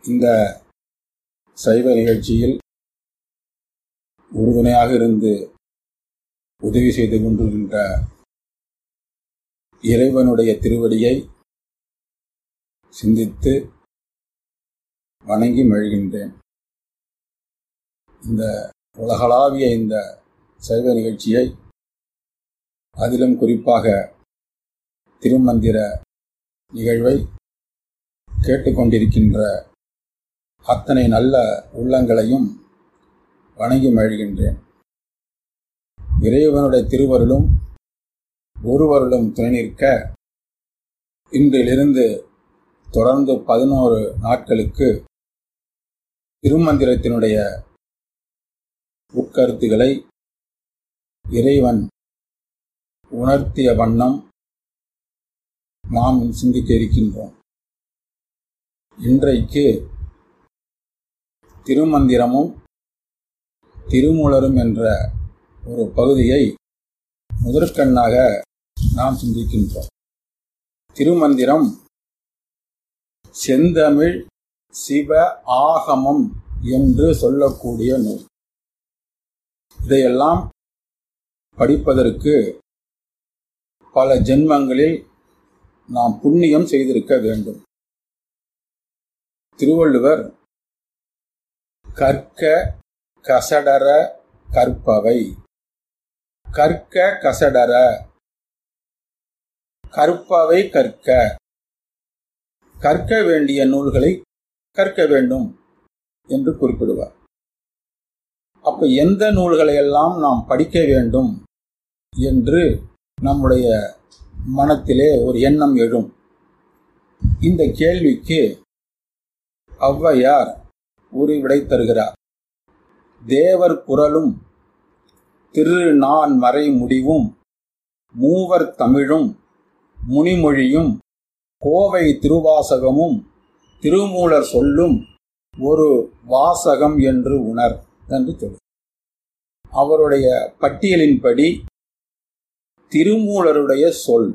இந்த சைவ நிகழ்ச்சியில் உறுதுணையாக இருந்து உதவி செய்து கொண்டிருக்கின்ற இறைவனுடைய திருவடியை சிந்தித்து வணங்கி மழுகின்றேன் இந்த உலகளாவிய இந்த சைவ நிகழ்ச்சியை அதிலும் குறிப்பாக திருமந்திர நிகழ்வை கேட்டுக்கொண்டிருக்கின்ற அத்தனை நல்ல உள்ளங்களையும் வணங்கி மழுகின்றேன் இறைவனுடைய திருவருளும் ஒருவருளும் துணை நிற்க இன்றிலிருந்து தொடர்ந்து பதினோரு நாட்களுக்கு திருமந்திரத்தினுடைய உட்கருத்துகளை இறைவன் உணர்த்திய வண்ணம் நாம் சிந்திக்க இருக்கின்றோம் இன்றைக்கு திருமந்திரமும் திருமூலரும் என்ற ஒரு பகுதியை முதற்கண்ணாக நாம் சிந்திக்கின்றோம் திருமந்திரம் செந்தமிழ் சிவ ஆகமம் என்று சொல்லக்கூடிய நூல் இதையெல்லாம் படிப்பதற்கு பல ஜென்மங்களில் நாம் புண்ணியம் செய்திருக்க வேண்டும் திருவள்ளுவர் கற்க கசடர கற்பவை கற்க கசடர கற்பவை கற்க கற்க வேண்டிய நூல்களை கற்க வேண்டும் என்று குறிப்பிடுவார் அப்ப எந்த நூல்களை எல்லாம் நாம் படிக்க வேண்டும் என்று நம்முடைய மனத்திலே ஒரு எண்ணம் எழும் இந்த கேள்விக்கு ஔவையார் ஒரு விடை தருகிறார் தேவர் குரலும் திரு நான் மறை முடிவும் மூவர் தமிழும் முனிமொழியும் கோவை திருவாசகமும் திருமூலர் சொல்லும் ஒரு வாசகம் என்று உணர் என்று சொல்லு அவருடைய பட்டியலின்படி திருமூலருடைய சொல்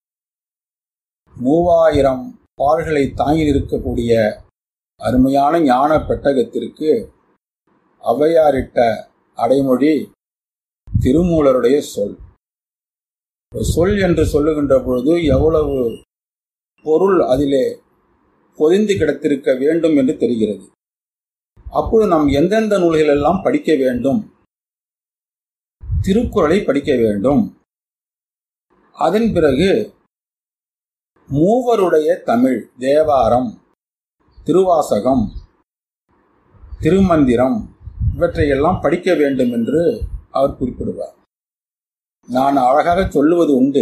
மூவாயிரம் பால்களை தாங்கி இருக்கக்கூடிய அருமையான ஞான பெட்டகத்திற்கு ஔவையாரிட்ட அடைமொழி திருமூலருடைய சொல் சொல் என்று சொல்லுகின்ற பொழுது எவ்வளவு பொருள் அதிலே பொதிந்து கிடத்திருக்க வேண்டும் என்று தெரிகிறது அப்பொழுது நாம் எந்தெந்த நூல்கள் எல்லாம் படிக்க வேண்டும் திருக்குறளை படிக்க வேண்டும் அதன் பிறகு மூவருடைய தமிழ் தேவாரம் திருவாசகம் திருமந்திரம் இவற்றையெல்லாம் படிக்க வேண்டும் என்று அவர் குறிப்பிடுவார் நான் அழகாக சொல்லுவது உண்டு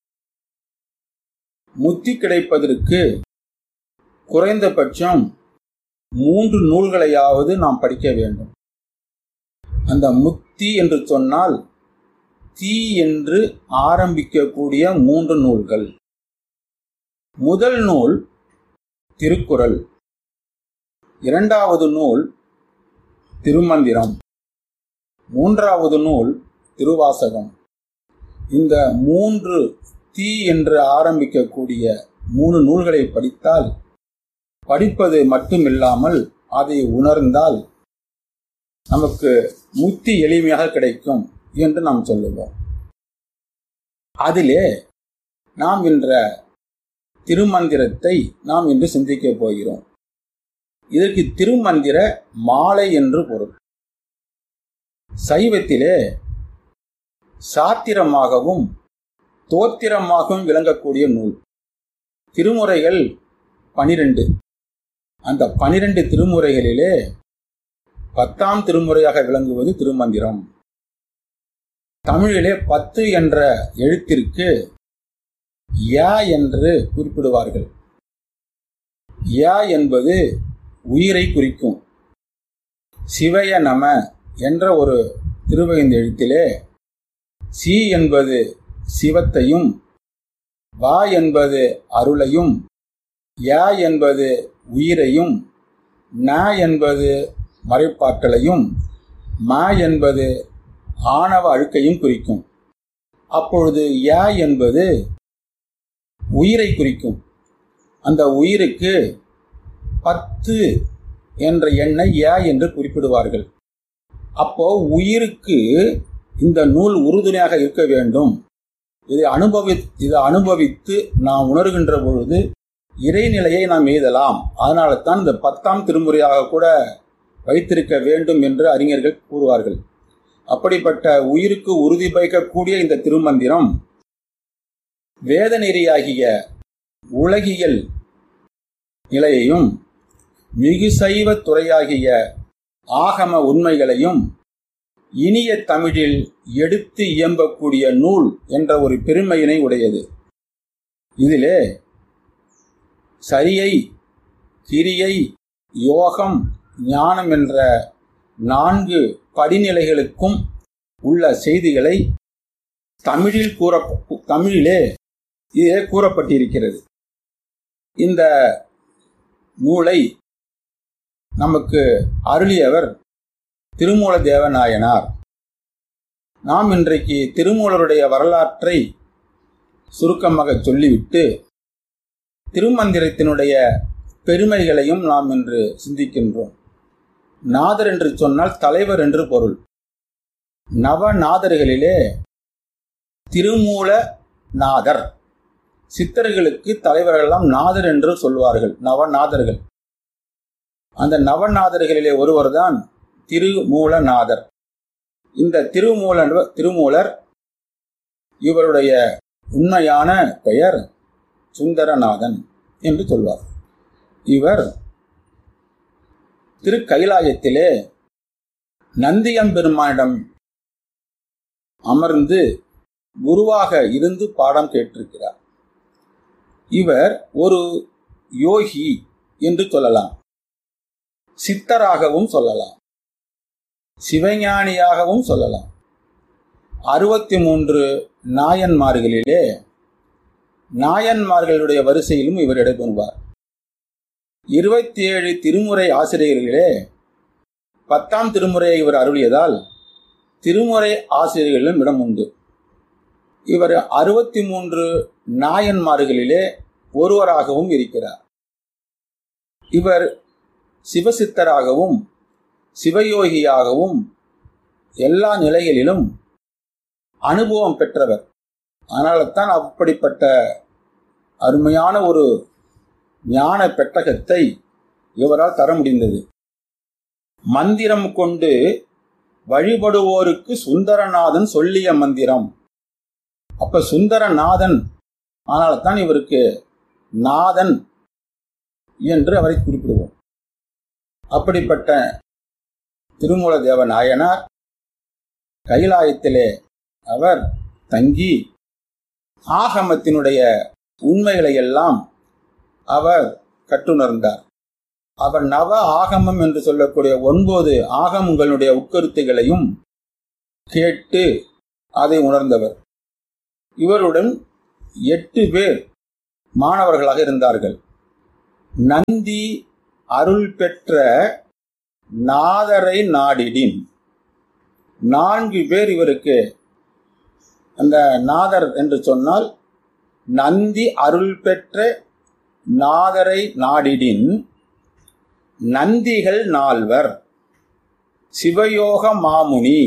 முத்தி கிடைப்பதற்கு குறைந்தபட்சம் மூன்று நூல்களையாவது நாம் படிக்க வேண்டும் அந்த முத்தி என்று சொன்னால் தீ என்று ஆரம்பிக்கக்கூடிய மூன்று நூல்கள் முதல் நூல் திருக்குறள் இரண்டாவது நூல் திருமந்திரம் மூன்றாவது நூல் திருவாசகம் இந்த மூன்று தீ என்று ஆரம்பிக்கக்கூடிய மூணு நூல்களை படித்தால் படிப்பது மட்டுமில்லாமல் அதை உணர்ந்தால் நமக்கு முத்தி எளிமையாக கிடைக்கும் என்று நாம் சொல்லுவோம் அதிலே நாம் என்ற திருமந்திரத்தை நாம் இன்று சிந்திக்கப் போகிறோம் இதற்கு திருமந்திர மாலை என்று பொருள் சைவத்திலே சாத்திரமாகவும் தோத்திரமாகவும் விளங்கக்கூடிய நூல் திருமுறைகள் பனிரெண்டு அந்த பனிரெண்டு திருமுறைகளிலே பத்தாம் திருமுறையாக விளங்குவது திருமந்திரம் தமிழிலே பத்து என்ற எழுத்திற்கு யா என்று குறிப்பிடுவார்கள் யா என்பது உயிரை குறிக்கும் சிவய நம என்ற ஒரு திருவகைந்த எழுத்திலே சி என்பது சிவத்தையும் வா என்பது அருளையும் யா என்பது உயிரையும் ந என்பது மறைப்பாற்றலையும் ம என்பது ஆணவ அழுக்கையும் குறிக்கும் அப்பொழுது யா என்பது உயிரை குறிக்கும் அந்த உயிருக்கு பத்து என்ற எண்ணை ஏ என்று குறிப்பிடுவார்கள் அப்போ உயிருக்கு இந்த நூல் உறுதுணையாக இருக்க வேண்டும் இதை அனுபவி இதை அனுபவித்து நாம் உணர்கின்ற பொழுது இறைநிலையை நாம் எய்தலாம் அதனால தான் இந்த பத்தாம் திருமுறையாக கூட வைத்திருக்க வேண்டும் என்று அறிஞர்கள் கூறுவார்கள் அப்படிப்பட்ட உயிருக்கு உறுதி பயக்கக்கூடிய இந்த திருமந்திரம் வேத நெறியாகிய உலகியல் நிலையையும் மிகு சைவ துறையாகிய ஆகம உண்மைகளையும் இனிய தமிழில் எடுத்து இயம்பக்கூடிய நூல் என்ற ஒரு பெருமையினை உடையது இதிலே சரியை கிரியை யோகம் ஞானம் என்ற நான்கு படிநிலைகளுக்கும் உள்ள செய்திகளை தமிழில் கூற தமிழிலே இதே கூறப்பட்டிருக்கிறது இந்த நூலை நமக்கு அருளியவர் திருமூல தேவநாயனார் நாம் இன்றைக்கு திருமூலருடைய வரலாற்றை சுருக்கமாக சொல்லிவிட்டு திருமந்திரத்தினுடைய பெருமைகளையும் நாம் இன்று சிந்திக்கின்றோம் நாதர் என்று சொன்னால் தலைவர் என்று பொருள் நவநாதர்களிலே திருமூல நாதர் சித்தர்களுக்கு தலைவர்களெல்லாம் நாதர் என்று சொல்வார்கள் நவநாதர்கள் அந்த நவநாதர்களிலே ஒருவர்தான் திருமூலநாதர் இந்த திருமூல திருமூலர் இவருடைய உண்மையான பெயர் சுந்தரநாதன் என்று சொல்வார் இவர் திரு கைலாயத்திலே நந்தியம்பெருமானிடம் அமர்ந்து குருவாக இருந்து பாடம் கேட்டிருக்கிறார் இவர் ஒரு யோகி என்று சொல்லலாம் சித்தராகவும் சொல்லலாம் சிவஞானியாகவும் சொல்லலாம் அறுபத்தி மூன்று நாயன்மார்களிலே நாயன்மார்களுடைய வரிசையிலும் இவர் இடம்பெறுவார் இருபத்தி ஏழு திருமுறை ஆசிரியர்களிலே பத்தாம் திருமுறையை இவர் அருளியதால் திருமுறை ஆசிரியர்களிலும் இடம் உண்டு இவர் அறுபத்தி மூன்று நாயன்மார்களிலே ஒருவராகவும் இருக்கிறார் இவர் சிவசித்தராகவும் சிவயோகியாகவும் எல்லா நிலைகளிலும் அனுபவம் பெற்றவர் அதனால்தான் அப்படிப்பட்ட அருமையான ஒரு ஞான பெட்டகத்தை இவரால் தர முடிந்தது மந்திரம் கொண்டு வழிபடுவோருக்கு சுந்தரநாதன் சொல்லிய மந்திரம் அப்ப சுந்தரநாதன் அதனால்தான் இவருக்கு நாதன் என்று அவரை குறிப்பிடுவோம் அப்படிப்பட்ட திருமூல தேவ நாயனார் கைலாயத்திலே அவர் தங்கி ஆகமத்தினுடைய உண்மைகளை எல்லாம் அவர் கற்றுணர்ந்தார் அவர் நவ ஆகமம் என்று சொல்லக்கூடிய ஒன்பது ஆகமங்களுடைய உட்கருத்துகளையும் கேட்டு அதை உணர்ந்தவர் இவருடன் எட்டு பேர் மாணவர்களாக இருந்தார்கள் நந்தி அருள் பெற்ற நாதரை நாடிடின் நான்கு பேர் இவருக்கு அந்த நாதர் என்று சொன்னால் நந்தி அருள் பெற்ற நாதரை நாடிடின் நந்திகள் நால்வர் சிவயோக மாமுனி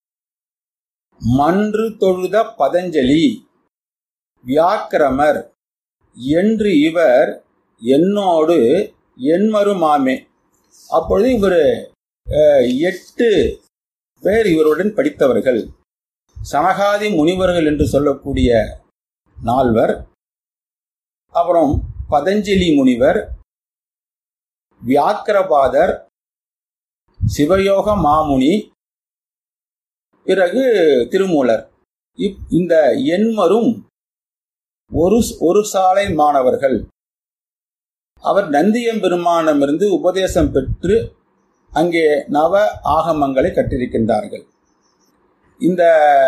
மன்று தொழுத பதஞ்சலி வியாக்கிரமர் என்று இவர் என்னோடு என்மருமாமே அப்பொழுது இவர் எட்டு பேர் இவருடன் படித்தவர்கள் சனகாதி முனிவர்கள் என்று சொல்லக்கூடிய நால்வர் அப்புறம் பதஞ்சலி முனிவர் வியாக்கிரபாதர் சிவயோக மாமுனி பிறகு திருமூலர் இப் இந்த எண்மரும் ஒரு ஒரு சாலை மாணவர்கள் அவர் நந்தியம்பெருமானமிருந்து உபதேசம் பெற்று அங்கே நவ ஆகமங்களை கற்றிருக்கின்றார்கள் இந்த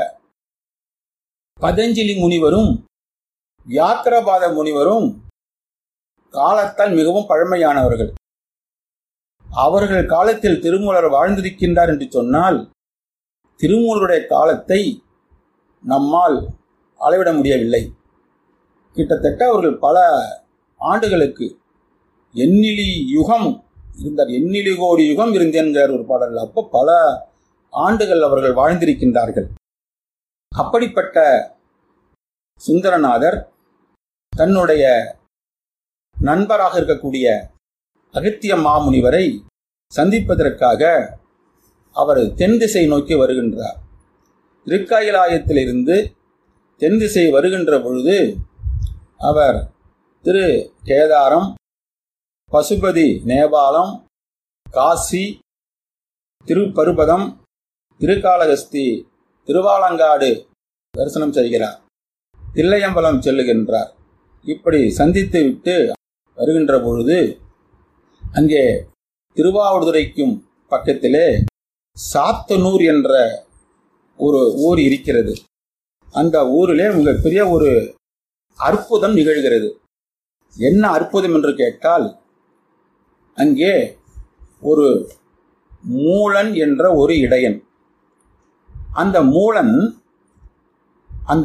பதஞ்சலி முனிவரும் வியாக்கிரபாத முனிவரும் காலத்தால் மிகவும் பழமையானவர்கள் அவர்கள் காலத்தில் திருமூலர் வாழ்ந்திருக்கின்றார் என்று சொன்னால் திருமூலருடைய காலத்தை நம்மால் அளவிட முடியவில்லை கிட்டத்தட்ட அவர்கள் பல ஆண்டுகளுக்கு எண்ணிலி யுகம் இருந்தார் எண்ணிலி கோடி யுகம் இருந்தேன்கிறார் ஒரு பாடல் அப்போ பல ஆண்டுகள் அவர்கள் வாழ்ந்திருக்கின்றார்கள் அப்படிப்பட்ட சுந்தரநாதர் தன்னுடைய நண்பராக இருக்கக்கூடிய அகத்திய மாமுனிவரை சந்திப்பதற்காக அவர் தென் திசை நோக்கி வருகின்றார் திருக்காயிலாயத்திலிருந்து தென் திசை வருகின்ற பொழுது அவர் திரு கேதாரம் பசுபதி நேபாளம் காசி திருப்பருபதம் திருக்காளகஸ்தி திருவாலங்காடு தரிசனம் செய்கிறார் தில்லையம்பலம் செல்லுகின்றார் இப்படி சந்தித்து விட்டு வருகின்ற பொழுது அங்கே திருவாவூதுரைக்கும் பக்கத்திலே சாத்தனூர் என்ற ஒரு ஊர் இருக்கிறது அந்த ஊரிலே மிகப்பெரிய ஒரு அற்புதம் நிகழ்கிறது என்ன அற்புதம் என்று கேட்டால் அங்கே ஒரு மூலன் என்ற ஒரு இடையன் அந்த மூலன் அந்த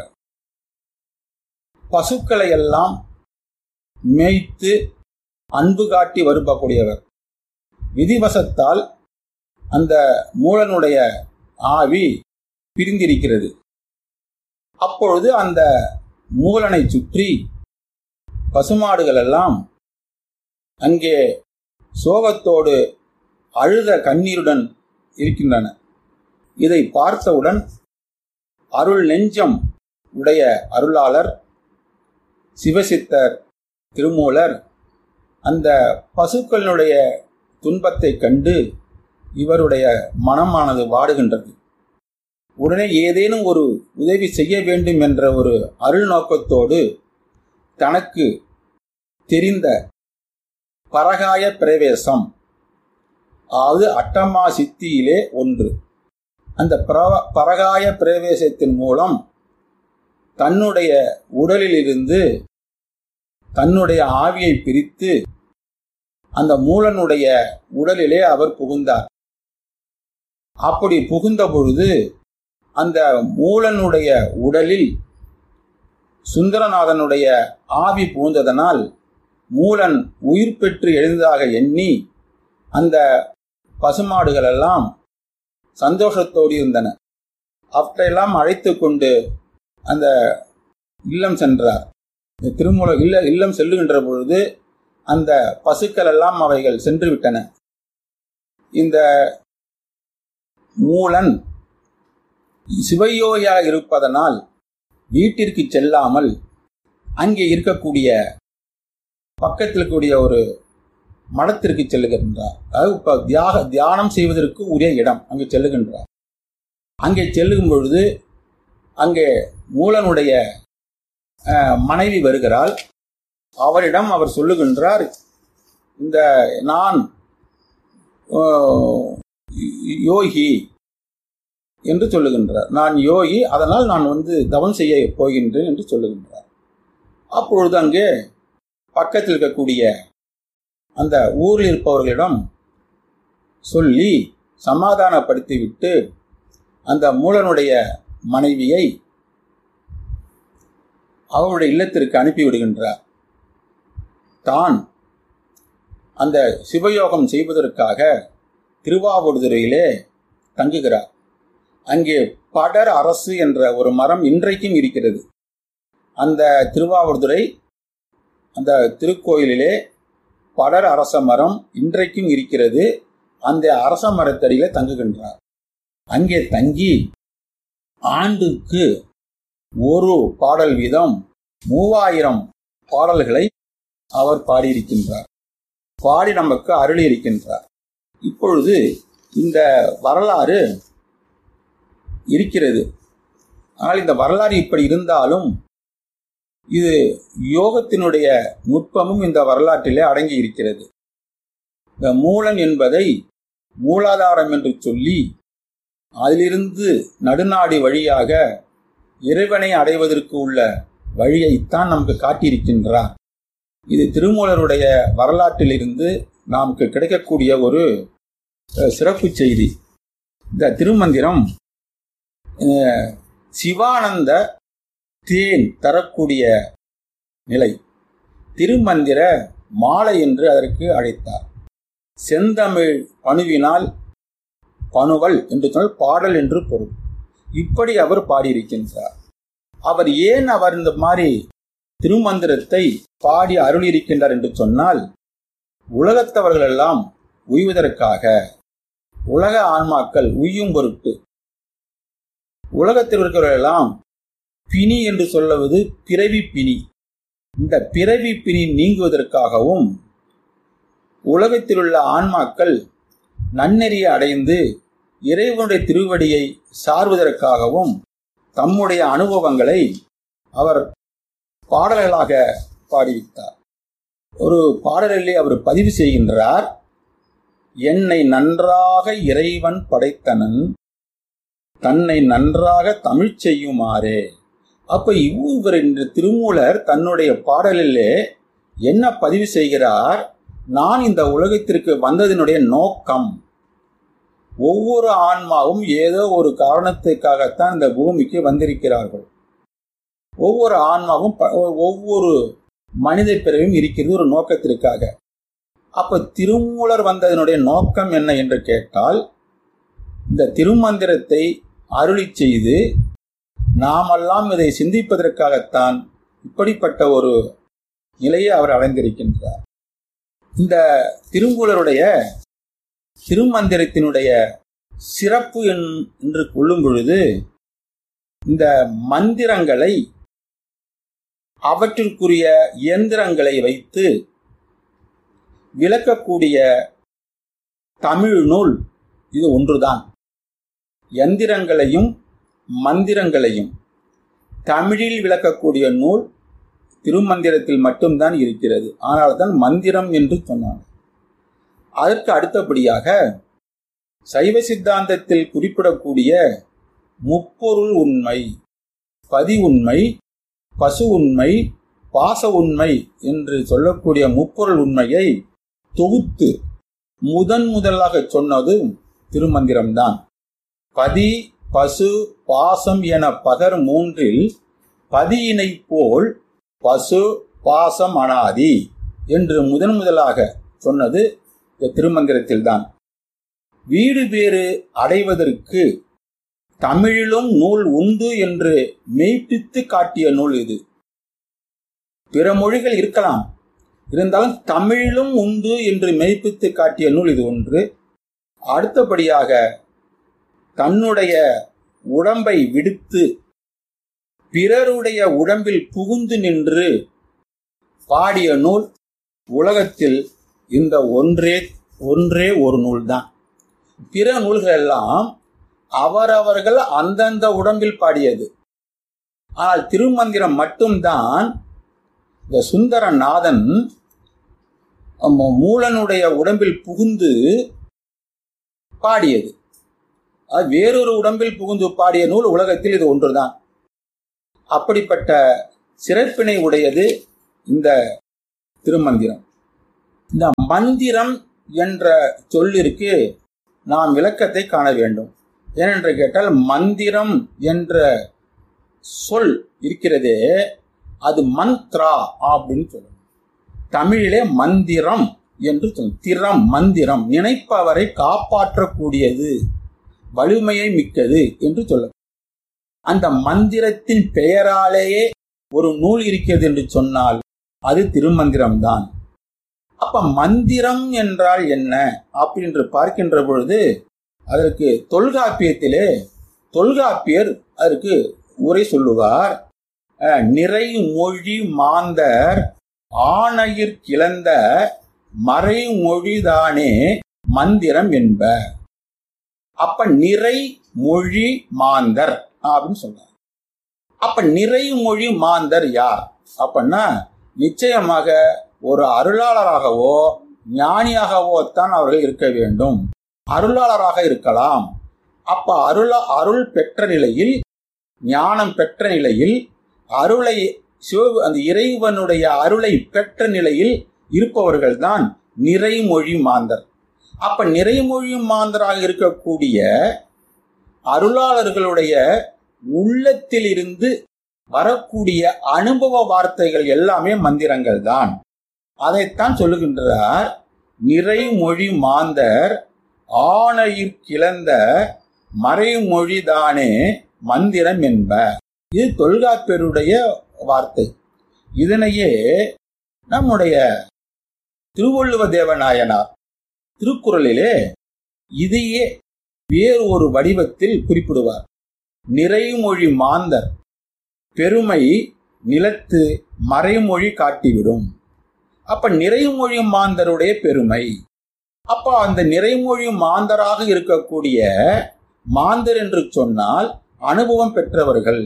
பசுக்களை எல்லாம் மேய்த்து அன்பு காட்டி வரும்பக்கூடியவர் விதிவசத்தால் அந்த மூலனுடைய ஆவி பிரிந்திருக்கிறது அப்பொழுது அந்த மூலனை சுற்றி பசுமாடுகள் எல்லாம் அங்கே சோகத்தோடு அழுத கண்ணீருடன் இருக்கின்றன இதை பார்த்தவுடன் அருள் நெஞ்சம் உடைய அருளாளர் சிவசித்தர் திருமூலர் அந்த பசுக்களினுடைய துன்பத்தை கண்டு இவருடைய மனமானது வாடுகின்றது உடனே ஏதேனும் ஒரு உதவி செய்ய வேண்டும் என்ற ஒரு அருள் நோக்கத்தோடு தனக்கு தெரிந்த பரகாய பிரவேசம் அதாவது அட்டமா சித்தியிலே ஒன்று அந்த பிரவ- பரகாய பிரவேசத்தின் மூலம் தன்னுடைய உடலிலிருந்து தன்னுடைய ஆவியை பிரித்து அந்த மூலனுடைய உடலிலே அவர் புகுந்தார் அப்படி புகுந்த பொழுது அந்த மூலனுடைய உடலில் சுந்தரநாதனுடைய ஆவி புகுந்ததனால் மூலன் உயிர் பெற்று எழுந்ததாக எண்ணி அந்த பசுமாடுகள் எல்லாம் சந்தோஷத்தோடு இருந்தன அவற்றையெல்லாம் அழைத்து கொண்டு அந்த இல்லம் சென்றார் இந்த திருமூல இல்ல இல்லம் செல்லுகின்ற பொழுது அந்த பசுக்கள் எல்லாம் அவைகள் சென்று விட்டன இந்த மூலன் சிவயோகியாக இருப்பதனால் வீட்டிற்கு செல்லாமல் அங்கே இருக்கக்கூடிய பக்கத்தில் இருக்கக்கூடிய ஒரு மடத்திற்கு செல்லுகின்றார் அதாவது இப்ப தியாக தியானம் செய்வதற்கு உரிய இடம் அங்கு செல்லுகின்றார் அங்கே செல்லும் பொழுது அங்கே மூலனுடைய அஹ், மனைவி வருகிறாள் அவரிடம் அவர் சொல்லுகின்றார் இந்த நான் அஹ், யோகி என்று சொல்லுகின்றார் நான் யோகி அதனால் நான் வந்து தவம் செய்ய போகின்றேன் என்று சொல்லுகின்றார் அப்பொழுது அங்கே பக்கத்தில் இருக்கக்கூடிய அந்த ஊரில் இருப்பவர்களிடம் சொல்லி சமாதானப்படுத்திவிட்டு அந்த மூலனுடைய மனைவியை அவருடைய இல்லத்திற்கு அனுப்பி விடுகின்றார் தான் அந்த சிவயோகம் செய்வதற்காக திருவாவூதுறையிலே தங்குகிறார் அங்கே படர் அரசு என்ற ஒரு மரம் இன்றைக்கும் இருக்கிறது அந்த திருவாவூதுறை அந்த திருக்கோயிலிலே படர் அரச மரம் இன்றைக்கும் இருக்கிறது அந்த அரச மரத்தடியில தங்குகின்றார் அங்கே தங்கி ஆண்டுக்கு ஒரு பாடல் வீதம் மூவாயிரம் பாடல்களை அவர் பாடியிருக்கின்றார் பாடி நமக்கு அருளி இருக்கின்றார் இப்பொழுது இந்த வரலாறு இருக்கிறது ஆனால் இந்த வரலாறு இப்படி இருந்தாலும் இது யோகத்தினுடைய நுட்பமும் இந்த வரலாற்றிலே அடங்கி இருக்கிறது இந்த மூலன் என்பதை மூலாதாரம் என்று சொல்லி அதிலிருந்து நடுநாடி வழியாக இறைவனை அடைவதற்கு உள்ள வழியைத்தான் நமக்கு காட்டியிருக்கின்றார் இது திருமூலருடைய வரலாற்றிலிருந்து நமக்கு கிடைக்கக்கூடிய ஒரு அஹ், சிறப்பு செய்தி இந்த திருமந்திரம் அஹ், சிவானந்த தேன் தரக்கூடிய நிலை திருமந்திர மாலை என்று அதற்கு அழைத்தார் செந்தமிழ் பணுவினால் பணுவல் என்று சொன்னால் பாடல் என்று பொருள் இப்படி அவர் பாடியிருக்கின்றார் அவர் ஏன் அவர் இந்த மாதிரி திருமந்திரத்தை பாடி அருளியிருக்கின்றார் என்று சொன்னால் உலகத்தவர்கள் எல்லாம் உய்வதற்காக உலக ஆன்மாக்கள் உய்யும் பொருட்டு உலகத்தில் இருக்கிறவர்களெல்லாம் பிணி என்று சொல்லுவது பிறவி பிணி இந்த பிறவி பிணி நீங்குவதற்காகவும் உலகத்தில் உள்ள ஆன்மாக்கள் நன்னெறியை அடைந்து இறைவனுடைய திருவடியை சார்வதற்காகவும் தம்முடைய அனுபவங்களை அவர் பாடல்களாக பாடிவித்தார் ஒரு பாடலிலே அவர் பதிவு செய்கின்றார் என்னை நன்றாக இறைவன் படைத்தனன் தன்னை நன்றாக தமிழ் செய்யுமாறே அப்ப இவர் இந்த திருமூலர் தன்னுடைய பாடலிலே என்ன பதிவு செய்கிறார் நான் இந்த உலகத்திற்கு வந்ததினுடைய நோக்கம் ஒவ்வொரு ஆன்மாவும் ஏதோ ஒரு காரணத்துக்காகத்தான் இந்த பூமிக்கு வந்திருக்கிறார்கள் ஒவ்வொரு ஆன்மாவும் ஒவ்வொரு மனித பிறவியும் இருக்கிறது ஒரு நோக்கத்திற்காக அப்ப திருமூலர் வந்ததனுடைய நோக்கம் என்ன என்று கேட்டால் இந்த திருமந்திரத்தை அருளி செய்து நாமெல்லாம் இதை சிந்திப்பதற்காகத்தான் இப்படிப்பட்ட ஒரு நிலையை அவர் அடைந்திருக்கின்றார் இந்த திருமூலருடைய திருமந்திரத்தினுடைய சிறப்பு என்று கொள்ளும் பொழுது இந்த மந்திரங்களை அவற்றிற்குரிய இயந்திரங்களை வைத்து விளக்கக்கூடிய தமிழ் நூல் இது ஒன்றுதான் எந்திரங்களையும் மந்திரங்களையும் தமிழில் விளக்கக்கூடிய நூல் திருமந்திரத்தில் மட்டும்தான் இருக்கிறது ஆனால் தான் மந்திரம் என்று சொன்னார் அதற்கு அடுத்தபடியாக சைவ சித்தாந்தத்தில் குறிப்பிடக்கூடிய முப்பொருள் உண்மை பதி உண்மை பசு உண்மை பாச உண்மை என்று சொல்லக்கூடிய முப்பொருள் உண்மையை தொகுத்து முதன் முதலாக சொன்னது திருமந்திரம்தான் பதி பசு பாசம் என பகர் மூன்றில் பதியினை போல் பசு பாசம் அனாதி என்று முதன் முதலாக சொன்னது திருமந்திரத்தில்தான் வீடு பேறு அடைவதற்கு தமிழிலும் நூல் உண்டு என்று மெய்ப்பித்து காட்டிய நூல் இது பிற மொழிகள் இருக்கலாம் இருந்தாலும் தமிழிலும் உண்டு என்று மெய்ப்பித்து காட்டிய நூல் இது ஒன்று அடுத்தபடியாக தன்னுடைய உடம்பை விடுத்து பிறருடைய உடம்பில் புகுந்து நின்று பாடிய நூல் உலகத்தில் இந்த ஒன்றே ஒன்றே ஒரு நூல்தான் பிற நூல்கள் எல்லாம் அவரவர்கள் அந்தந்த உடம்பில் பாடியது ஆனால் திருமந்திரம் மட்டும்தான் இந்த சுந்தரநாதன் மூலனுடைய உடம்பில் புகுந்து பாடியது அது வேறொரு உடம்பில் புகுந்து பாடிய நூல் உலகத்தில் இது ஒன்றுதான் அப்படிப்பட்ட சிறப்பினை உடையது இந்த திருமந்திரம் இந்த மந்திரம் என்ற சொல்லிற்கு நாம் விளக்கத்தை காண வேண்டும் ஏனென்று கேட்டால் மந்திரம் என்ற சொல் இருக்கிறதே அது மந்த்ரா அப்படின்னு சொல்லணும் தமிழிலே மந்திரம் என்று சொல்லும் திறம் மந்திரம் நினைப்பவரை காப்பாற்றக்கூடியது வலிமையை மிக்கது என்று சொல்ல அந்த மந்திரத்தின் பெயராலேயே ஒரு நூல் இருக்கிறது என்று சொன்னால் அது திருமந்திரம்தான் அப்ப மந்திரம் என்றால் என்ன அப்படின்னு பார்க்கின்ற பொழுது அதற்கு தொல்காப்பியத்திலே தொல்காப்பியர் அதற்கு உரை சொல்லுவார் நிறை மொழி மாந்தர் ஆணையிற் கிளந்த மறைமொழிதானே மந்திரம் என்ப அப்ப நிறை மொழி மாந்தர் அப்படின்னு சொல்றாங்க அப்ப நிறை மொழி மாந்தர் யார் அப்படின்னா நிச்சயமாக ஒரு அருளாளராகவோ ஞானியாகவோ தான் அவர்கள் இருக்க வேண்டும் அருளாளராக இருக்கலாம் அப்ப அருள அருள் பெற்ற நிலையில் ஞானம் பெற்ற நிலையில் அருளை சிவ அந்த இறைவனுடைய அருளை பெற்ற நிலையில் இருப்பவர்கள் தான் நிறைமொழி மாந்தர் அப்ப நிறைமொழி மாந்தராக இருக்கக்கூடிய அருளாளர்களுடைய உள்ளத்தில் இருந்து வரக்கூடிய அனுபவ வார்த்தைகள் எல்லாமே மந்திரங்கள் தான் அதைத்தான் சொல்லுகின்றார் நிறைமொழி மாந்தர் ஆணையிற் கிளந்த மறைமொழிதானே மந்திரம் என்ப இது தொல்காப்பியருடைய வார்த்தை இதனையே நம்முடைய திருவள்ளுவ தேவநாயனார் திருக்குறளிலே இதையே வேறு ஒரு வடிவத்தில் குறிப்பிடுவார் நிறைமொழி மாந்தர் பெருமை நிலத்து மறைமொழி காட்டிவிடும் அப்ப நிறைமொழி மாந்தருடைய பெருமை அப்ப அந்த நிறைமொழி மாந்தராக இருக்கக்கூடிய மாந்தர் என்று சொன்னால் அனுபவம் பெற்றவர்கள்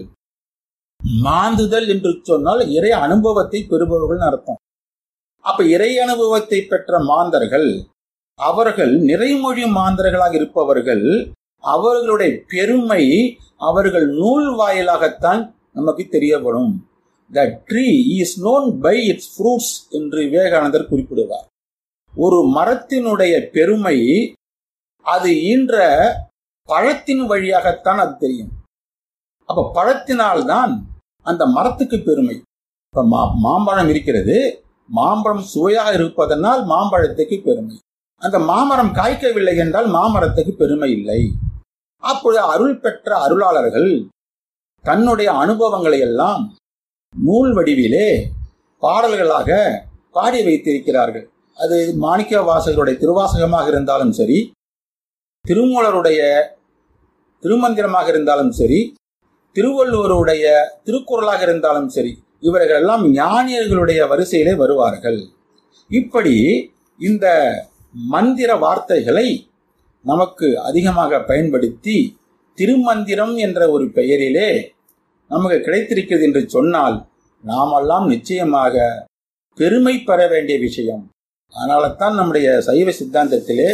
மாந்துதல் என்று சொன்னால் இறை அனுபவத்தை பெறுபவர்கள் அர்த்தம் அப்ப இறை அனுபவத்தை பெற்ற மாந்தர்கள் அவர்கள் நிறைமொழி மாந்தர்களாக இருப்பவர்கள் அவர்களுடைய பெருமை அவர்கள் நூல் வாயிலாகத்தான் நமக்கு தெரியப்படும் the tree is known by its fruits என்று விவேகானந்தர் குறிப்பிடுவார் ஒரு மரத்தினுடைய பெருமை அது ஈன்ற பழத்தின் வழியாகத்தான் அது தெரியும் அப்ப பழத்தினால்தான் அந்த மரத்துக்கு பெருமை இப்ப மா மாம்பழம் இருக்கிறது மாம்பழம் சுவையாக இருப்பதனால் மாம்பழத்துக்கு பெருமை அந்த மாமரம் காய்க்கவில்லை என்றால் மாமரத்துக்கு பெருமை இல்லை அப்பொழுது அருள் பெற்ற அருளாளர்கள் தன்னுடைய அனுபவங்களை எல்லாம் நூல் வடிவிலே பாடல்களாக பாடி வைத்திருக்கிறார்கள் அது மாணிக்க வாசகருடைய திருவாசகமாக இருந்தாலும் சரி திருமூலருடைய திருமந்திரமாக இருந்தாலும் சரி திருவள்ளுவருடைய திருக்குறளாக இருந்தாலும் சரி இவர்கள் எல்லாம் ஞானியர்களுடைய வரிசையிலே வருவார்கள் இப்படி இந்த மந்திர வார்த்தைகளை நமக்கு அதிகமாக பயன்படுத்தி திருமந்திரம் என்ற ஒரு பெயரிலே நமக்கு கிடைத்திருக்கிறது என்று சொன்னால் நாமெல்லாம் நிச்சயமாக பெருமை பெற வேண்டிய விஷயம் அதனால தான் நம்முடைய சைவ சித்தாந்தத்திலே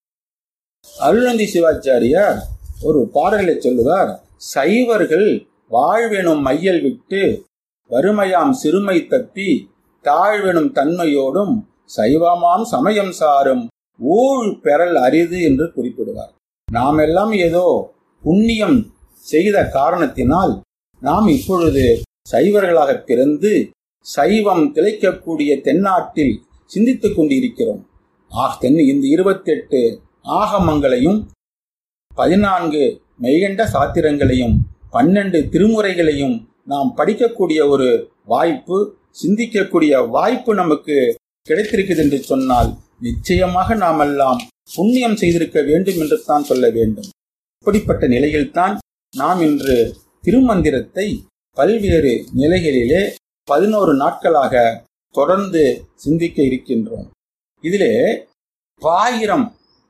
அருளந்தி சிவாச்சாரியார் ஒரு பாடலை சொல்லுவார் சைவர்கள் வாழ்வெனும் மையல் விட்டு வறுமையாம் சிறுமை தப்பி தாழ்வெனும் தன்மையோடும் சைவமாம் சமயம் சாரும் ஊழ் பெறல் அரிது என்று குறிப்பிடுவார் நாம் எல்லாம் ஏதோ புண்ணியம் செய்த காரணத்தினால் நாம் இப்பொழுது சைவர்களாக பிறந்து சைவம் திளைக்கக்கூடிய தென்னாட்டில் சிந்தித்துக் கொண்டிருக்கிறோம் ஆக தென் இந்த இருபத்தெட்டு ஆகமங்களையும் பதினான்கு மெய்கண்ட சாத்திரங்களையும் பன்னெண்டு திருமுறைகளையும் நாம் படிக்கக்கூடிய ஒரு வாய்ப்பு சிந்திக்கக்கூடிய வாய்ப்பு நமக்கு கிடைத்திருக்கிறது என்று சொன்னால் நிச்சயமாக நாம் எல்லாம் புண்ணியம் செய்திருக்க வேண்டும் என்று தான் சொல்ல வேண்டும் இப்படிப்பட்ட நிலையில்தான் நாம் இன்று திருமந்திரத்தை பல்வேறு நிலைகளிலே பதினோரு நாட்களாக தொடர்ந்து சிந்திக்க இருக்கின்றோம் இதிலே பாயிரம்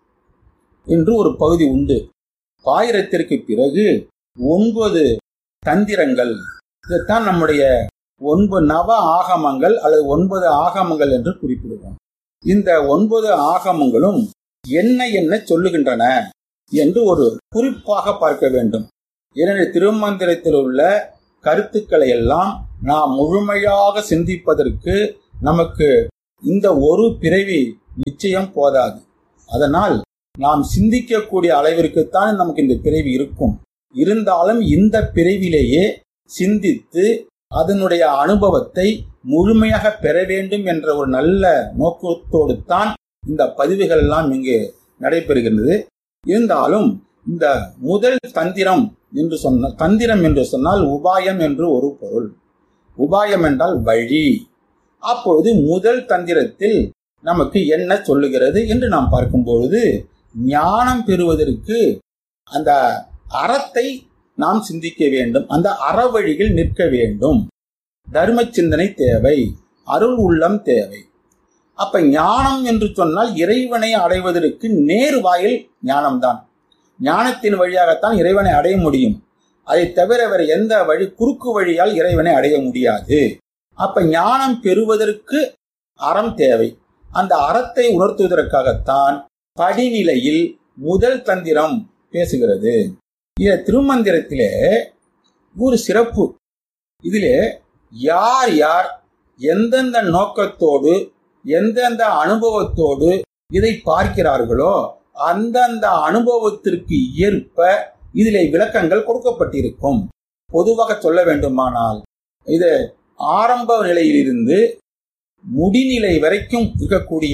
என்று ஒரு பகுதி உண்டு பாயிரத்திற்கு பிறகு ஒன்பது தந்திரங்கள் இதைத்தான் நம்முடைய ஒன்பது நவ ஆகமங்கள் அல்லது ஒன்பது ஆகமங்கள் என்று குறிப்பிடுவோம் இந்த ஒன்பது ஆகமங்களும் என்ன என்ன சொல்லுகின்றன என்று ஒரு குறிப்பாக பார்க்க வேண்டும் ஏனெனில் திருமந்திரத்தில் உள்ள கருத்துக்களை எல்லாம் நாம் முழுமையாக சிந்திப்பதற்கு நமக்கு இந்த ஒரு பிறவி நிச்சயம் போதாது அதனால் நாம் சிந்திக்கக்கூடிய அளவிற்குத்தான் நமக்கு இந்த பிறவி இருக்கும் இருந்தாலும் இந்த பிறவிலேயே சிந்தித்து அதனுடைய அனுபவத்தை முழுமையாக பெற வேண்டும் என்ற ஒரு நல்ல நோக்கத்தோடு தான் இந்த பதிவுகள் எல்லாம் இங்கு நடைபெறுகின்றது இருந்தாலும் இந்த முதல் தந்திரம் என்று சொன்ன தந்திரம் என்று சொன்னால் உபாயம் என்று ஒரு பொருள் உபாயம் என்றால் வழி அப்பொழுது முதல் தந்திரத்தில் நமக்கு என்ன சொல்லுகிறது என்று நாம் பார்க்கும் பொழுது ஞானம் பெறுவதற்கு அந்த அறத்தை நாம் சிந்திக்க வேண்டும் அந்த அறவழியில் நிற்க வேண்டும் தர்ம சிந்தனை தேவை அருள் உள்ளம் தேவை அப்ப ஞானம் என்று சொன்னால் இறைவனை அடைவதற்கு நேர் வாயில் ஞானம்தான் ஞானத்தின் வழியாகத்தான் இறைவனை அடைய முடியும் அதை தவிர வேற எந்த வழி குறுக்கு வழியால் இறைவனை அடைய முடியாது அப்ப ஞானம் பெறுவதற்கு அறம் தேவை அந்த அறத்தை உணர்த்துவதற்காகத்தான் படிநிலையில் முதல் தந்திரம் பேசுகிறது இந்த திருமந்திரத்திலே ஒரு சிறப்பு இதிலே யார் யார் எந்தெந்த நோக்கத்தோடு எந்தெந்த அனுபவத்தோடு இதை பார்க்கிறார்களோ அந்தந்த அனுபவத்திற்கு ஏற்ப இதிலே விளக்கங்கள் கொடுக்கப்பட்டிருக்கும் பொதுவாக சொல்ல வேண்டுமானால் இது ஆரம்ப நிலையிலிருந்து முடிநிலை வரைக்கும் இருக்கக்கூடிய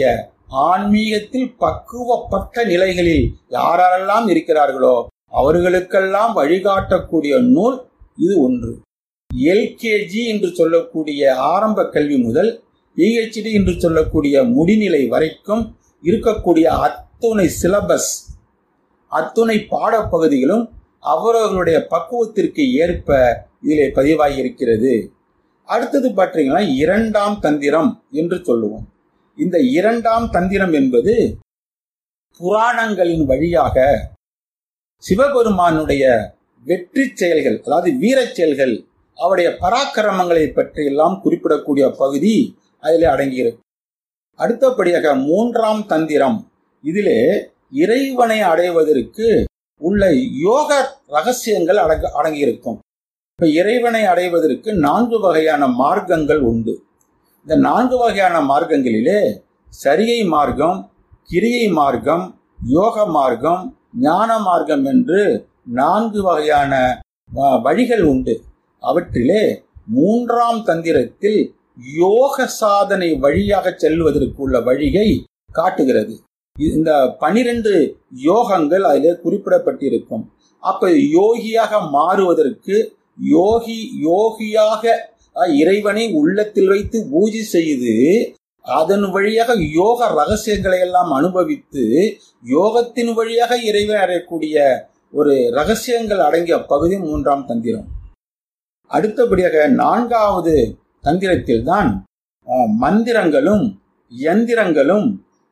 ஆன்மீகத்தில் பக்குவப்பட்ட நிலைகளில் யாரெல்லாம் இருக்கிறார்களோ அவர்களுக்கெல்லாம் வழிகாட்டக்கூடிய நூல் இது ஒன்று எல்கேஜி என்று சொல்லக்கூடிய ஆரம்ப கல்வி முதல் பிஹெச்டி என்று சொல்லக்கூடிய முடிநிலை வரைக்கும் இருக்கக்கூடிய அத்துணை சிலபஸ் அத்துணை பாடப்பகுதிகளும் அவரவர்களுடைய பக்குவத்திற்கு ஏற்ப இதிலே பதிவாகி இருக்கிறது அடுத்தது பார்த்தீங்கன்னா இரண்டாம் தந்திரம் என்று சொல்லுவோம் இந்த இரண்டாம் தந்திரம் என்பது புராணங்களின் வழியாக சிவபெருமானுடைய வெற்றி செயல்கள் அதாவது வீரச் செயல்கள் அவருடைய பராக்கிரமங்களை பற்றி எல்லாம் குறிப்பிடக்கூடிய பகுதி அதில் அடங்கியிருக்கு அடுத்தபடியாக மூன்றாம் தந்திரம் இதிலே இறைவனை அடைவதற்கு உள்ள யோக ரகசியங்கள் அடங்க அடங்கியிருக்கும் இப்ப இறைவனை அடைவதற்கு நான்கு வகையான மார்க்கங்கள் உண்டு இந்த நான்கு வகையான மார்க்கங்களிலே சரியை மார்க்கம் கிரியை மார்க்கம் யோக மார்க்கம் ஞான மார்க்கம் என்று நான்கு வகையான வழிகள் உண்டு அவற்றிலே மூன்றாம் தந்திரத்தில் யோக சாதனை வழியாக செல்வதற்கு உள்ள வழியை காட்டுகிறது இந்த பனிரெண்டு யோகங்கள் அதிலே குறிப்பிடப்பட்டிருக்கும் அப்ப யோகியாக மாறுவதற்கு யோகி யோகியாக இறைவனை உள்ளத்தில் வைத்து பூஜை செய்து அதன் வழியாக யோக ரகசியங்களை எல்லாம் அனுபவித்து யோகத்தின் வழியாக இறைவன் அடையக்கூடிய ஒரு ரகசியங்கள் அடங்கிய பகுதி மூன்றாம் தந்திரம் அடுத்தபடியாக நான்காவது தந்திரத்தில் தான் மந்திரங்களும் எந்திரங்களும்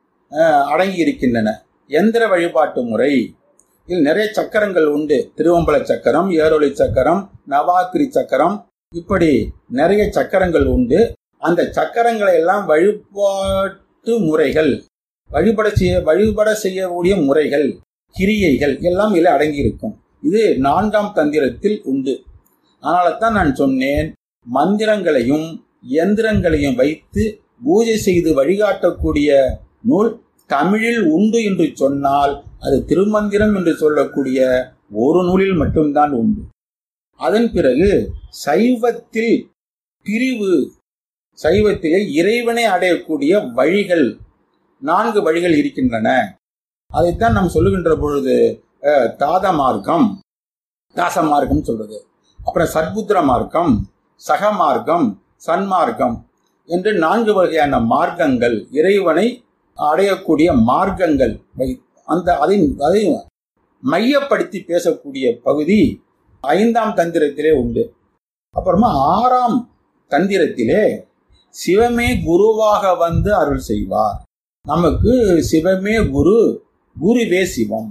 அடங்கி இருக்கின்றன எந்திர வழிபாட்டு முறை இதில் நிறைய சக்கரங்கள் உண்டு திருவம்பல சக்கரம் ஏரொளி சக்கரம் நவாக்கிரி சக்கரம் இப்படி நிறைய சக்கரங்கள் உண்டு அந்த சக்கரங்களை எல்லாம் வழிபாட்டு முறைகள் வழிபட செய்ய வழிபட செய்யக்கூடிய முறைகள் கிரியைகள் எல்லாம் இதில் அடங்கி இருக்கும் இது நான்காம் தந்திரத்தில் உண்டு அதனால தான் நான் சொன்னேன் மந்திரங்களையும் எந்திரங்களையும் வைத்து பூஜை செய்து வழிகாட்டக்கூடிய நூல் தமிழில் உண்டு என்று சொன்னால் அது திருமந்திரம் என்று சொல்லக்கூடிய ஒரு நூலில் மட்டும்தான் உண்டு அதன் பிறகு சைவத்தில் பிரிவு சைவத்திலே இறைவனை அடையக்கூடிய வழிகள் நான்கு வழிகள் இருக்கின்றன அதைத்தான் நாம் சொல்லுகின்ற பொழுது தாத மார்க்கம் தாச மார்க்கம் சொல்றது அப்புறம் சத்புத்திர மார்க்கம் சக மார்க்கம் சன்மார்க்கம் என்று நான்கு வகையான மார்க்கங்கள் இறைவனை அடையக்கூடிய மார்க்கங்கள் அந்த அதை அதை மையப்படுத்தி பேசக்கூடிய பகுதி ஐந்தாம் தந்திரத்திலே உண்டு அப்புறமா ஆறாம் தந்திரத்திலே சிவமே குருவாக வந்து அருள் செய்வார் நமக்கு சிவமே குரு குருவே சிவம்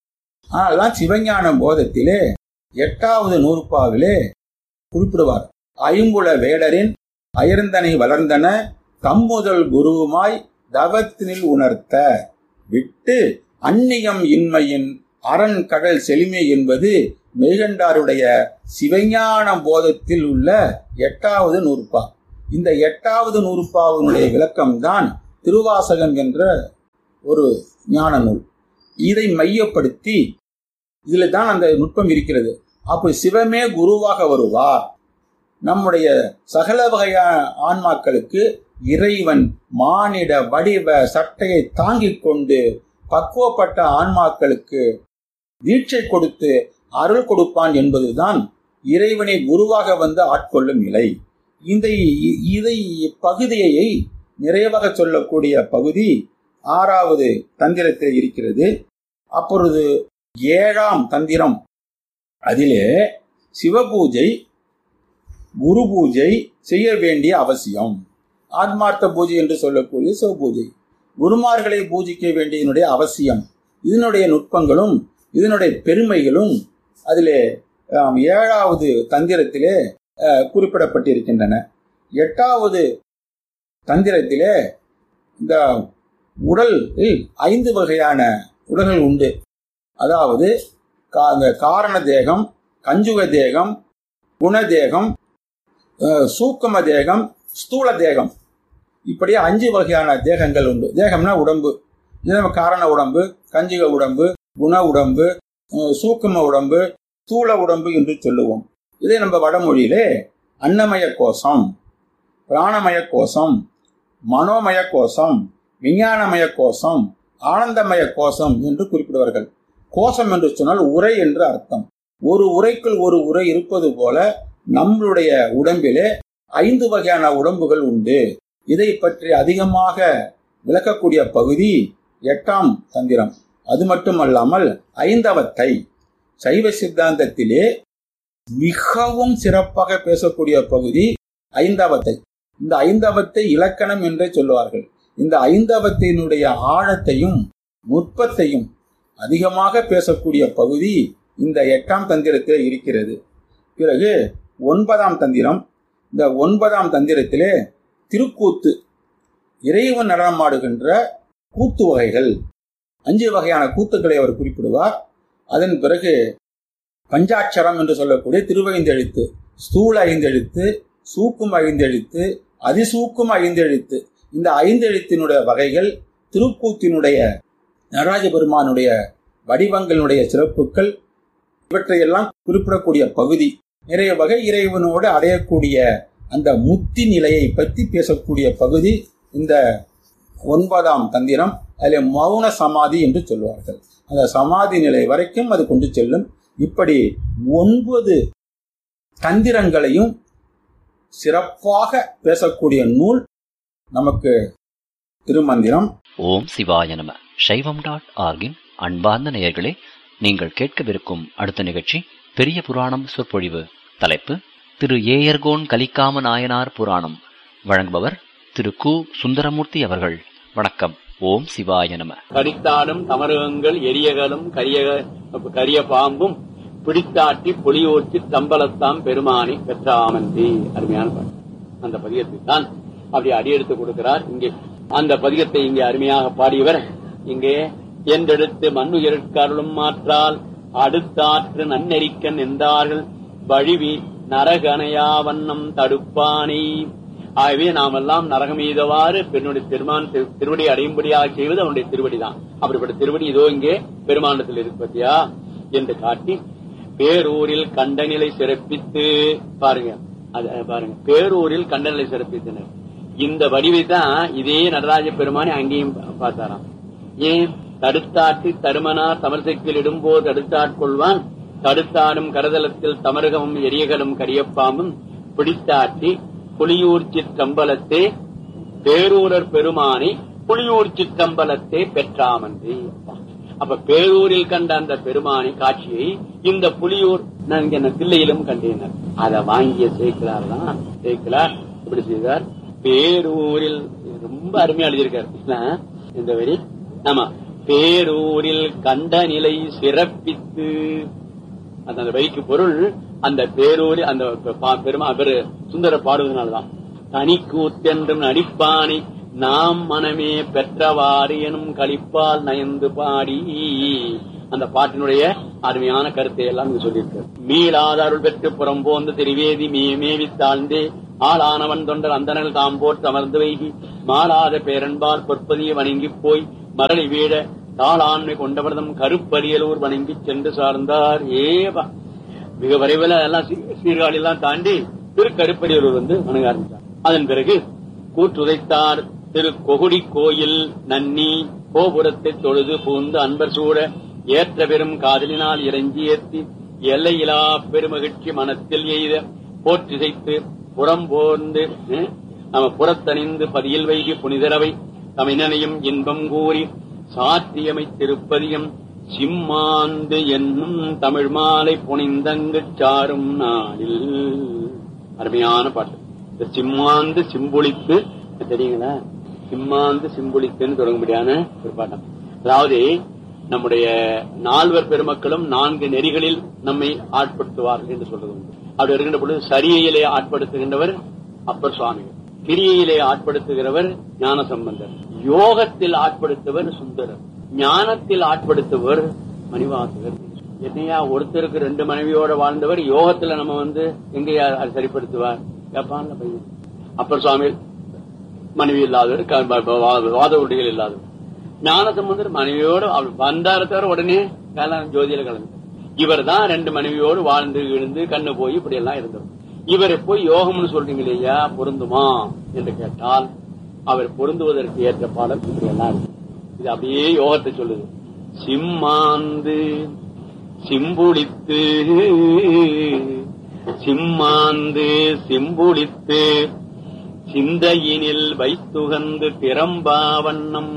ஆனால் சிவஞான போதத்திலே எட்டாவது நூற்பாவிலே குறிப்பிடுவார் ஐம்புல வேடரின் அயர்ந்தனை வளர்ந்தன தம்முதல் குருவுமாய் தவத்தினில் உணர்த்த விட்டு அந்நியம் இன்மையின் அரண் கடல் செழுமை என்பது மெய்கண்டாருடைய சிவஞான போதத்தில் உள்ள எட்டாவது நூற்பா இந்த எட்டாவது நூற்பாவினுடைய விளக்கம்தான் திருவாசகம் என்ற ஒரு ஞான நூல் இதை மையப்படுத்தி இதுல தான் அந்த நுட்பம் இருக்கிறது அப்போ சிவமே குருவாக வருவார் நம்முடைய சகல வகையான ஆன்மாக்களுக்கு இறைவன் மானிட வடிவ சட்டையை தாங்கிக் கொண்டு பக்குவப்பட்ட ஆன்மாக்களுக்கு வீழ்ச்சை கொடுத்து அருள் கொடுப்பான் என்பதுதான் இறைவனை குருவாக வந்து ஆட்கொள்ளும் நிலை இந்த இதை பகுதியை நிறைவாக சொல்லக்கூடிய பகுதி ஆறாவது தந்திரத்தில் இருக்கிறது அப்பொழுது ஏழாம் தந்திரம் அதிலே சிவபூஜை குரு பூஜை செய்ய வேண்டிய அவசியம் ஆத்மார்த்த பூஜை என்று சொல்லக்கூடிய சிவபூஜை குருமார்களை பூஜிக்க வேண்டியதனுடைய அவசியம் இதனுடைய நுட்பங்களும் இதனுடைய பெருமைகளும் அதிலே ஏழாவது தந்திரத்திலே குறிப்பிடப்பட்டிருக்கின்றன எட்டாவது தந்திரத்திலே இந்த உடலில் ஐந்து வகையான உடல்கள் உண்டு அதாவது காரண தேகம் கஞ்சுக தேகம் குணதேகம் சூக்கம தேகம் ஸ்தூல தேகம் இப்படி அஞ்சு வகையான தேகங்கள் உண்டு தேகம்னா உடம்பு இது நம்ம காரண உடம்பு கஞ்சிக உடம்பு குண உடம்பு சூக்கும உடம்பு ஸ்தூல உடம்பு என்று சொல்லுவோம் இதே நம்ம வடமொழியிலே அன்னமய கோஷம் பிராணமய கோஷம் மனோமய கோஷம் விஞ்ஞானமய கோஷம் ஆனந்தமய கோஷம் என்று குறிப்பிடுவார்கள் கோஷம் என்று சொன்னால் உரை என்று அர்த்தம் ஒரு உரைக்குள் ஒரு உரை இருப்பது போல நம்மளுடைய உடம்பிலே ஐந்து வகையான உடம்புகள் உண்டு இதை பற்றி அதிகமாக விளக்கக்கூடிய பகுதி எட்டாம் தந்திரம் அது மட்டுமல்லாமல் ஐந்தவத்தை சைவ சித்தாந்தத்திலே மிகவும் சிறப்பாக பேசக்கூடிய பகுதி ஐந்தவத்தை இந்த ஐந்தவத்தை இலக்கணம் என்றே சொல்லுவார்கள் இந்த ஐந்தவத்தினுடைய ஆழத்தையும் நுட்பத்தையும் அதிகமாக பேசக்கூடிய பகுதி இந்த எட்டாம் தந்திரத்தில் இருக்கிறது பிறகு ஒன்பதாம் தந்திரம் இந்த ஒன்பதாம் தந்திரத்திலே திருக்கூத்து இறைவன் நடனமாடுகின்ற கூத்து வகைகள் அஞ்சு வகையான கூத்துக்களை அவர் குறிப்பிடுவார் அதன் பிறகு பஞ்சாட்சரம் என்று சொல்லக்கூடிய திருவைந்தெழுத்து ஸ்தூல ஐந்தெழுத்து சூக்கும் ஐந்தெழுத்து அதிசூக்கும் ஐந்தெழுத்து இந்த ஐந்தெழுத்தினுடைய வகைகள் திருக்கூத்தினுடைய நடராஜ பெருமானுடைய வடிவங்களுடைய சிறப்புகள் இவற்றையெல்லாம் குறிப்பிடக்கூடிய பகுதி நிறைய வகை இறைவனோடு அடையக்கூடிய அந்த முத்தி நிலையை பற்றி பேசக்கூடிய பகுதி இந்த ஒன்பதாம் தந்திரம் அதில் மௌன சமாதி என்று சொல்வார்கள் அந்த சமாதி நிலை வரைக்கும் அது கொண்டு செல்லும் இப்படி ஒன்பது தந்திரங்களையும் சிறப்பாக பேசக்கூடிய நூல் நமக்கு திருமந்திரம் ஓம் சிவாய நம சைவம் டாட் ஆர்கின் அன்பார்ந்த நேயர்களே நீங்கள் கேட்கவிருக்கும் அடுத்த நிகழ்ச்சி பெரிய புராணம் சொற்பொழிவு தலைப்பு திரு ஏயர்கோன் கலிக்காம நாயனார் புராணம் வழங்குபவர் திரு கு சுந்தரமூர்த்தி அவர்கள் வணக்கம் ஓம் சிவாய நம கடித்தாடும் தமருகங்கள் எரியகலும் கரிய கரிய பாம்பும் பிடித்தாட்டி பொலியோர்ச்சி தம்பலத்தாம் பெருமானி பெற்றாமந்தி அருமையான பாட்டு அந்த பதிகத்தை தான் அப்படி அடியெடுத்து கொடுக்கிறார் இங்கே அந்த பதிகத்தை இங்கே அருமையாக பாடியவர் இங்கே என்றெடுத்து மண்ணுயிர்கருளும் மாற்றால் அடுத்தாற்று நன்னெறிக்கன் என்றார்கள் வழிவி நரகனையா வண்ணம் தடுப்பானை ஆகவே நாமெல்லாம் நரகம் எய்தவாறு பெண்ணுடைய பெருமான் திரு- திருவடி அடையும்படியாக செய்வது அவனுடைய திருவடிதான் அப்படிப்பட்ட திருவடி இதோ இங்கே பெருமானத்தில் இருப்பதியா என்று காட்டி பேரூரில் கண்டநிலை சிறப்பித்து பாருங்க அது அது பாருங்க பேரூரில் கண்டநிலை சிறப்பித்தனர் இந்த வடிவை தான் இதே நடராஜ பெருமானை அங்கேயும் பா- பார்த்தாராம் ஏன் தடுத்தாட்டி தருமனார் தமிழ்சைக்கில் இடும்போது தடுத்தாட்கொள்வான் தடுத்தாடும் கரதலத்தில் தமருகமும் எரியகலும் கரியப்பாம்பும் பிடித்தாட்டி புலியூர் சிற்றம்பலத்தே பேரூரர் பெருமானை புலியூர் சிற்றம்பலத்தே பெற்றாமன்றி அப்பா. அப்ப பேரூரில் கண்ட அந்த பெருமானை காட்சியை இந்த புலியூர் நான் இங்க என்ன தில்லையிலும் கண்டேனர் அதை வாங்கிய சேர்க்கிறார் தான் சேர்க்கிறார் இப்படி செய்தார் பேரூரில் ரொம்ப அருமையா எழுதியிருக்காரு இல்ல? இந்த வரி ஆமா பேரூரில் கண்ட நிலை சிறப்பித்து அந்த அந்த வரிக்கு பொருள் அந்த பேரூர் அந்த பா- பெருமா அவரு சுந்தர பாடுவதனால்தான் தனி கூத்தென்றும் நடிப்பானை நாம் மனமே பெற்றவாறு எனும் களிப்பால் நயந்து பாடி அந்த பாட்டினுடைய அருமையான கருத்தை எல்லாம் இங்க சொல்லியிருக்காரு மீளாத அருள் பெற்று புறம்போந்து திருவேதி மே மேவி தாழ்ந்தே ஆளானவன் தொண்டர் அந்தனல் தாம் போட்டு அமர்ந்து வைகி மாளாத பேரன்பால் பொற்பதியை வணங்கி போய் மரளி வீட தாளாண்மை கொண்டவர்தம் கருப்பரியலூர் வணங்கி சென்று சார்ந்தார் ஏவா மிக விரைவில் எல்லாம் சீ- சீர்காழி எல்லாம் தாண்டி திரு கருப்பரியலூர் வந்து வணங்க ஆரம்பித்தார் அதன் பிறகு கூற்றுதைத்தார் திரு கொகுடி கோயில் நன்னி கோபுரத்தை தொழுது பூந்து அன்பர் சூட ஏற்ற பெரும் காதலினால் இறங்கி ஏத்தி எல்லையிலா பெருமகிழ்ச்சி மனத்தில் எய்த போற்றிசைத்து புறம் போர்ந்து அஹ், நம்ம புறத்தணிந்து பதியில் வைகி புனிதரவை தமிழனையும் இன்பம் கூறி சாத்தியமை திருப்பதியம் சிம்மாந்து என்னும் தமிழ் மாலை புனிந்தங்குச் சாரும் நாளில் அருமையான பாட்டு இந்த சிம்மாந்து சிம்பொழித்து தெரியுங்களா சிம்மாந்து சிம்பொழித்துன்னு தொடங்கும்படியான ஒரு பாட்டம் அதாவது நம்முடைய நால்வர் பெருமக்களும் நான்கு நெறிகளில் நம்மை ஆட்படுத்துவார்கள் என்று சொல்றது உண்டு அப்படி வருகின்ற பொழுது சரியையிலே ஆட்படுத்துகின்றவர் அப்பர் சுவாமிகள் கிரியையிலே ஆட்படுத்துகிறவர் ஞான சம்பந்தர் யோகத்தில் ஆட்படுத்துவர் சுந்தரர் ஞானத்தில் ஆட்படுத்துவர் மணிவாசகர் என்னையா ஒருத்தருக்கு ரெண்டு மனைவியோட வாழ்ந்தவர் யோகத்துல நம்ம வந்து எங்கேயா அது சரிப்படுத்துவார் கேப்பான்ல பையன் அப்பர் சுவாமி மனைவி இல்லாதவர் க- வ- வ- வா- வாத உருடிகள் இல்லாதவர் ஞான சம்பந்தர் மனைவியோடு அவர் வந்தார தவிர உடனே கல்யாணம் ஜோதியில கலந்து இவர் தான் ரெண்டு மனைவியோடு வாழ்ந்து விழுந்து கண்ணு போய் இப்படி எல்லாம் இருந்தவர் இவரை போய் யோகம்னு சொல்றீங்க இல்லையா பொருந்துமா என்று கேட்டால் அவர் பொருந்துவதற்கு ஏற்ற பாடல் இப்படி எல்லாம் இருக்கு இது அப்படியே யோகத்தை சொல்லுது சிம்மாந்து சிம்புளித்து சிம்மாந்து சிம்புளித்து சிந்தையினில் வைத்துகந்து திறம்பாவண்ணம்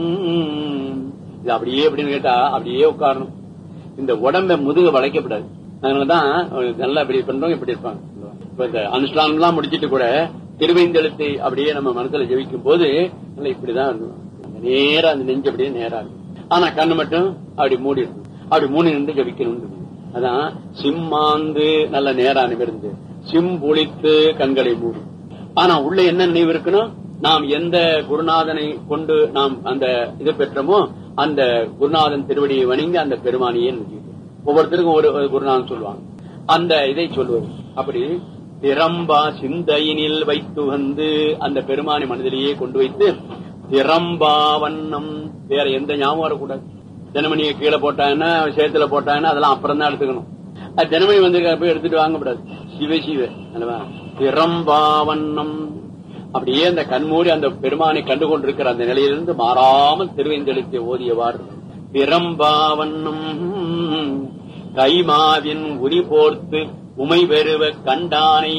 இது அப்படியே அப்படின்னு கேட்டா அப்படியே உட்காரணும் இந்த உடம்ப முதுக வளைக்கப்படாது அதனாலதான் நல்லா இப்படி பண்றவங்க இப்படி இருப்பாங்க இப்ப இந்த அனுஷ்டானம் எல்லாம் முடிச்சிட்டு கூட திருவைந்தெழுத்தை அப்படியே நம்ம மனசுல ஜெபிக்கும் போது நல்லா இப்படிதான் இருக்கும் நேரா அந்த நெஞ்சு அப்படியே நேரா இருக்கும் ஆனா கண்ணு மட்டும் அப்படி மூடி இருக்கும் அப்படி மூணு நின்று ஜபிக்கணும் அதான் சிம்மாந்து நல்ல நேரா நிமிர்ந்து சிம்புளித்து கண்களை மூடி ஆனா உள்ள என்ன நினைவு இருக்கணும் நாம் எந்த குருநாதனை கொண்டு நாம் அந்த இது பெற்றோமோ அந்த குருநாதன் திருவடியை வணங்கி அந்த பெருமானியே நினைச்சிட்டு ஒவ்வொருத்தருக்கும் ஒரு ஒரு குருநாதன் சொல்லுவாங்க அந்த இதை சொல்லுவது அப்படி திறம்பா சிந்தையினில் வைத்து வந்து அந்த பெருமானி மனதிலேயே கொண்டு வைத்து திறம்பா வண்ணம் வேற எந்த ஞாபகம் வரக்கூடாது தினமணியை கீழே போட்டாங்கன்னா சேத்துல போட்டாங்கன்னா அதெல்லாம் அப்புறம் தான் எடுத்துக்கணும் அது தினமணி வந்து போய் எடுத்துட்டு வாங்கக்கூடாது சிவ சிவ அல்லவா திறம்பா வண்ணம் அப்படியே அந்த கண்மூடி அந்த பெருமானை கண்டு கொண்டிருக்கிற அந்த நிலையிலிருந்து மாறாமல் திருவேந்தெழுத்தை ஓதியவாறு திறம்பாவண்ணம் கைமாவின் உரி போர்த்து உமை பெறுவ கண்டானை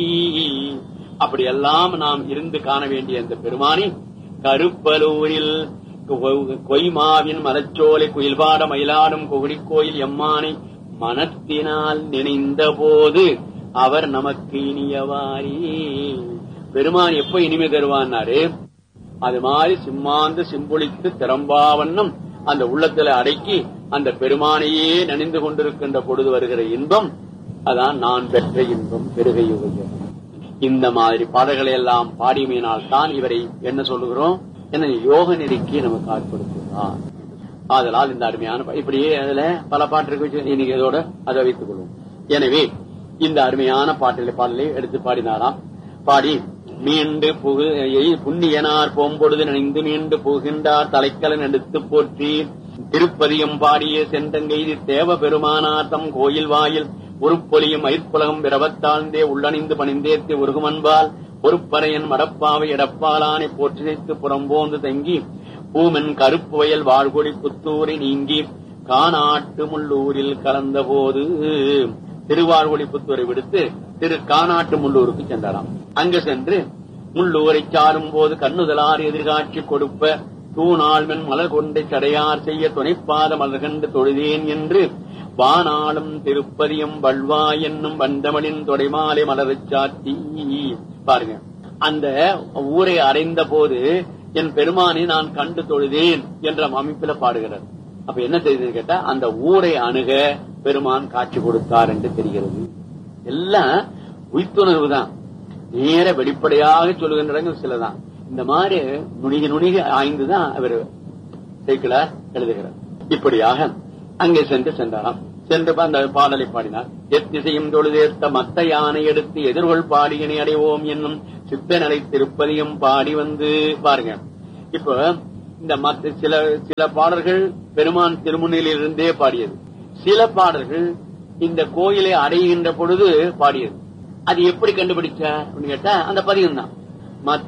அப்படியெல்லாம் நாம் இருந்து காண வேண்டிய அந்த பெருமானி கருப்பலூரில் கொய்மாவின் மலச்சோலை குயில்பாட மயிலாடும் குகுடி கோயில் எம்மானை மனத்தினால் நினைந்த போது அவர் நமக்கு இனியவாரி பெருமான் எப்ப இனிமை தருவான்னாரு அது மாதிரி சிம்மாந்து சிம்பொழித்து திறம்பாவண்ணம் அந்த உள்ளத்துல அடக்கி அந்த பெருமானையே நினைந்து கொண்டிருக்கின்ற பொழுது வருகிற இன்பம் அதான் நான் பெற்ற இன்பம் பெருகையுடைய இந்த மாதிரி பாடல்களை எல்லாம் பாடியமையினால் தான் இவரை என்ன சொல்லுகிறோம் என்ன யோக நெறிக்கு நமக்கு ஆட்படுத்துகிறார் ஆதலால் இந்த அருமையான பா- இப்படியே அதுல பல பாட்டு இருக்கு வச்சு இன்னைக்கு இதோட அதை வைத்துக் கொள்வோம் எனவே இந்த அருமையான பாட்டிலை பாடலை எடுத்து பாடினாராம் பாடி மீண்டு புகு எய் புண்ணியனார் போம்பொழுது நினைந்து மீண்டு புகின்றார் தலைக்கலன் எடுத்து போற்றி திருப்பதியம் பாடிய சென்றங்கெய்தி தேவ பெருமானார் தம் கோயில் வாயில் உருப்பொலியும் மயிர்ப்புலகம் பிறவத்தாழ்ந்தே உள்ளணிந்து பணிந்தேத்தி உருகுமன்பால் பொறுப்பறையன் மடப்பாவை இடப்பாலானை போற்றினைத்து புறம்போந்து தங்கி பூமென் கருப்பு வயல் வாழ்கொடி புத்தூரை நீங்கி காணாட்டு முள்ளூரில் கலந்தபோது திருவாழ்வொளி புத்தூரை விடுத்து திரு காணாட்டு முள்ளூருக்கு சென்றாராம் அங்கு சென்று முள்ளூரை சாரும் போது கண்ணுதலார் எதிர்காட்சி கொடுப்ப தூணாள்மென் மலர் கொண்டை சடையார் செய்ய துணைப்பாத மலர் கண்டு தொழுதேன் என்று வானாளும் திருப்பதியும் வல்வா என்னும் வந்தமலின் தொடைமாலை மலரச் சாத்தி பாருங்க அந்த ஊரை அடைந்த போது என் பெருமானை நான் கண்டு தொழுதேன் என்ற அமைப்பில பாடுகிறார் அப்ப என்ன தெரியுதுன்னு கேட்டா அந்த ஊரை அணுக பெருமான் காட்சி கொடுத்தார் என்று தெரிகிறது எல்லாம் உய்த்துணர்வு தான் நேர வெளிப்படையாக சொல்லுகின்றவங்க சிலதான் இந்த மாதிரி நுணிக நுணிக ஆய்ந்துதான் அவர் சேர்க்கிறார் எழுதுகிறார் இப்படியாக அங்கே சென்று சென்றாராம் சென்று அந்த பாடலை பாடினார் எத்திசையும் தொழுதேர்த்த மத்த யானை எடுத்து எதிர்கொள் பாடியனை அடைவோம் என்னும் சித்தநடை திருப்பதியும் பாடி வந்து பாருங்க இப்ப இந்த மத்த சில சில பாடல்கள் பெருமான் திருமுன்னிலிருந்தே பாடியது சில பாடல்கள் இந்த கோயிலை அடைகின்ற பொழுது பாடியது அது எப்படி கண்டுபிடிச்சார் அப்படின்னு கேட்டா அந்த பதிகம் தான்